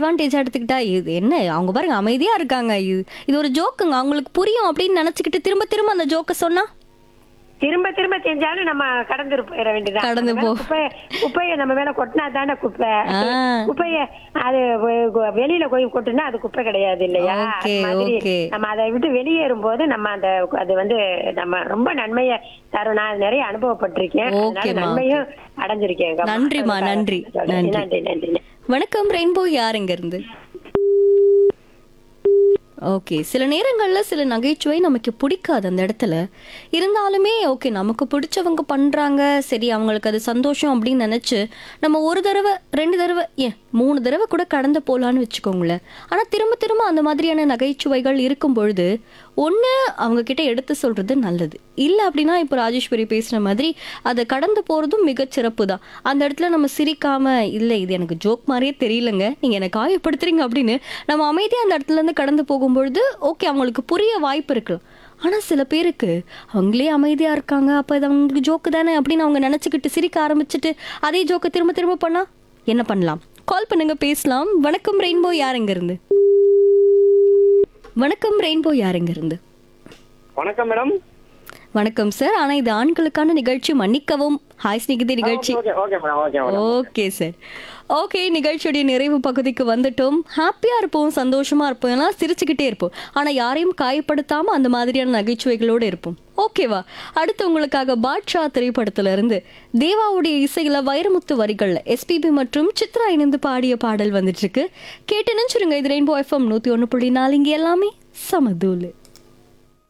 அட்வான்டேஜா எடுத்துக்கிட்டா இது என்ன அவங்க பாருங்க அமைதியா இருக்காங்க இது இது ஒரு ஜோக்குங்க அவங்களுக்கு புரியும் அப்படின்னு நினைச்சுக்கிட்டு திரும்ப திரும்ப அந்த ஜோக்க சொன்னா திரும்ப திரும்ப செஞ்சாலும் நம்ம கடந்து போயிட வேண்டியதான் கடந்து நம்ம மேல போ. குப்பைய குப்பைய நம்ம மேல கொட்டினா தானே குப்பை ஆ. குப்பைய அது வெ- வெ- வெளியில போய் கொட்டுனா அது குப்பை கிடையாது இல்லையா Okay, அது மாதிரி okay. நம்ம அதை விட்டு வெளியேறும் போது நம்ம அந்த அது வந்து நம்ம ரொம்ப நன்மையை தரும் நான் நிறைய அனுபவப்பட்டிருக்கேன் அதனால ஓகேம்மா, நன்மையும் அடைஞ்சிருக்கேன் நன்றிம்மா, நன்றி, நன்றி. நன்றி நன்றி வணக்கம் ரெயின்போ யாருங்க இருந்து ஓகே சில நேரங்களில் சில நகைச்சுவை நமக்கு பிடிக்காது அந்த இடத்துல இருந்தாலுமே ஓகே நமக்கு பிடிச்சவங்க பண்ணுறாங்க சரி அவங்களுக்கு அது சந்தோஷம் அப்படின்னு நினச்சி நம்ம ஒரு தடவை ரெண்டு தடவை ஏன் மூணு தடவை கூட கடந்து போகலான்னு வச்சுக்கோங்களேன் ஆனால் திரும்ப திரும்ப அந்த மாதிரியான நகைச்சுவைகள் இருக்கும் பொழுது ஒன்று அவங்க கிட்ட எடுத்து சொல்கிறது நல்லது இல்லை அப்படின்னா இப்போ ராஜேஸ்வரி பேசுன மாதிரி அதை கடந்து போகிறதும் மிகச்சிறப்பு தான் அந்த இடத்துல நம்ம சிரிக்காம இல்லை இது எனக்கு ஜோக் மாதிரியே தெரியலங்க நீங்கள் என்னை காயப்படுத்துறீங்க அப்படின்னு நம்ம அமைதியாக அந்த இடத்துல இருந்து கடந்து போகும்பொழுது ஓகே அவங்களுக்கு புரிய வாய்ப்பு இருக்கலாம் ஆனால் சில பேருக்கு அவங்களே அமைதியாக இருக்காங்க அப்போ இது அவங்களுக்கு ஜோக்கு தானே அப்படின்னு அவங்க நினச்சிக்கிட்டு சிரிக்க ஆரம்பிச்சுட்டு அதே ஜோக்கை திரும்ப திரும்ப பண்ணா என்ன பண்ணலாம் கால் பண்ணுங்க பேசலாம் வணக்கம் ரெயின்போ யாருங்க இருந்து வணக்கம் ரெயின்போ யாருங்க இருந்து வணக்கம் மேடம் வணக்கம் சார் ஆனா இது ஆண்களுக்கான நிகழ்ச்சி மன்னிக்கவும் ஹாய் ஸ்நேகிதி நிகழ்ச்சி okay okay madam okay madam okay sir okay நிகழ்ச்சியுடைய நிறைவு பகுதிக்கு வந்துட்டோம் ஹாப்பியா இருப்போம் சந்தோஷமா இருப்போம் எல்லாம் சிரிச்சுக்கிட்டே இருப்போம் ஆனா யாரையும் காயப்படுத்தாம அந்த மாதிரியான நகைச்சுவைகளோடு இருப்போம் ஓகேவா அடுத்து உங்களுக்காக பாட்ஷா திரைப்படத்துல இருந்து தேவாவுடைய இசையில வைரமுத்து வரிகள்ல எஸ்பிபி மற்றும் சித்ரா இணைந்து பாடிய பாடல் வந்துட்டு இருக்கு கேட்டு நினைச்சிருங்க இது ரெயின்போ எஃப்எம் நூத்தி ஒண்ணு புள்ளி நாலு இங்க எல்லாமே சமதூலு